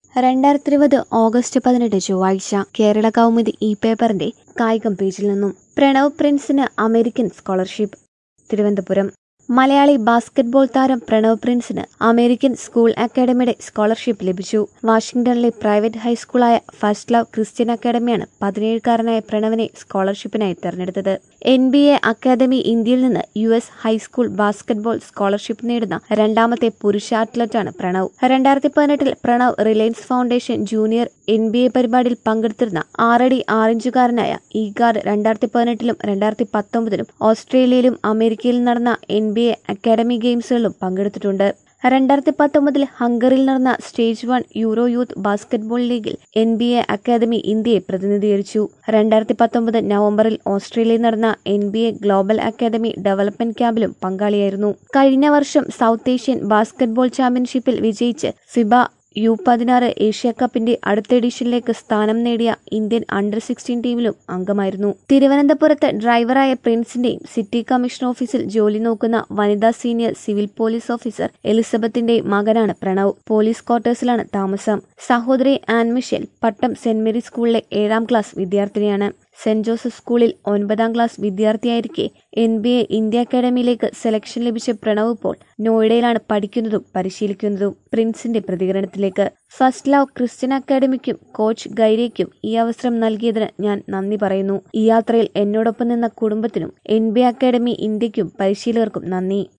രണ്ടായിരത്തി ഇരുപത് ഓഗസ്റ്റ് പതിനെട്ട് ചൊവ്വാഴ്ച കേരള കൗമുദി ഇ പേപ്പറിന്റെ കായികം പേജിൽ നിന്നും പ്രണവ് പ്രിൻസിന് American scholarship Thiruvananthapuram Malayali basketball താരം പ്രണവ് പ്രിൻസിന് അമേരിക്കൻ സ്കൂൾ അക്കാദമിയുടെ സ്കോളർഷിപ്പ് ലഭിച്ചു വാഷിംഗ്ടണിലെ പ്രൈവറ്റ് ഹൈസ്കൂളായ ഫസ്റ്റ് ലവ് ക്രിസ്ത്യൻ അക്കാദമിയാണ് പതിനേഴുകാരനായ പ്രണവിനെ സ്കോളർഷിപ്പിനായി തെരഞ്ഞെടുത്തത് എൻ ബി എ അക്കാദമി ഇന്ത്യയിൽ നിന്ന് U S high school basketball scholarship നേടുന്ന രണ്ടാമത്തെ പുരുഷ അത്ലറ്റാണ് പ്രണവ് രണ്ടായിരത്തി പതിനെട്ടിൽ Pranav Reliance Foundation junior N B A പരിപാടിയിൽ പങ്കെടുത്തിരുന്ന ആറടി ആറിഞ്ചുകാരനായ ഈ ഗാർഡ് രണ്ടായിരത്തി പതിനെട്ടിലും രണ്ടായിരത്തി പത്തൊമ്പതിലും ഓസ്ട്രേലിയയിലും അമേരിക്കയിലും നടന്ന എൻ ബി എ അക്കാദമി ഗെയിംസുകളിലും പങ്കെടുത്തിട്ടുണ്ട് രണ്ടായിരത്തി പത്തൊമ്പതിൽ ഹംഗറിയിൽ നടന്ന stage one euro youth basketball ലീഗിൽ എൻ ബി എ അക്കാദമി ഇന്ത്യയെ പ്രതിനിധീകരിച്ചു രണ്ടായിരത്തി പത്തൊമ്പത് നവംബറിൽ ഓസ്ട്രേലിയയിൽ നടന്ന N B A global academy development ക്യാമ്പിലും പങ്കാളിയായിരുന്നു കഴിഞ്ഞ വർഷം സൗത്ത് ഏഷ്യൻ ബാസ്കറ്റ്ബോൾ ചാമ്പ്യൻഷിപ്പിൽ വിജയിച്ച് ഫിബ യു പതിനാറ് ഏഷ്യ കപ്പിന്റെ അടുത്ത എഡിഷനിലേക്ക് സ്ഥാനം നേടിയ ഇന്ത്യൻ അണ്ടർ സിക്സ്റ്റീൻ ടീമിലും അംഗമായിരുന്നു തിരുവനന്തപുരത്ത് ഡ്രൈവറായ പ്രിൻസിന്റെയും സിറ്റി കമ്മീഷൻ ഓഫീസിൽ ജോലി നോക്കുന്ന വനിതാ സീനിയർ സിവിൽ പോലീസ് ഓഫീസർ എലിസബത്തിന്റെയും മകനാണ് പ്രണവ് പോലീസ് ക്വാർട്ടേഴ്സിലാണ് താമസം സഹോദരി Ann Michelle Pattom Saint Mary സ്കൂളിലെ ഏഴാം ക്ലാസ് വിദ്യാർത്ഥിനിയാണ് സെന്റ് ജോസഫ് സ്കൂളിൽ ഒൻപതാം ക്ലാസ് വിദ്യാർത്ഥിയായിരിക്കെ എൻ ബി എ ഇന്ത്യ അക്കാദമിയിലേക്ക് സെലക്ഷൻ ലഭിച്ച പ്രണവ് ഇപ്പോൾ നോയിഡയിലാണ് പഠിക്കുന്നതും പരിശീലിക്കുന്നതും പ്രിൻസിന്റെ പ്രതികരണത്തിലേക്ക് ഫസ്റ്റ് ലവ് ക്രിസ്ത്യൻ അക്കാദമിക്കും കോച്ച് ഗൈരയ്ക്കും ഈ അവസരം നൽകിയതിന് ഞാൻ നന്ദി പറയുന്നു ഈ യാത്രയിൽ എന്നോടൊപ്പം നിന്ന കുടുംബത്തിനും എൻ ബി എ അക്കാദമി ഇന്ത്യക്കും പരിശീലകർക്കും നന്ദി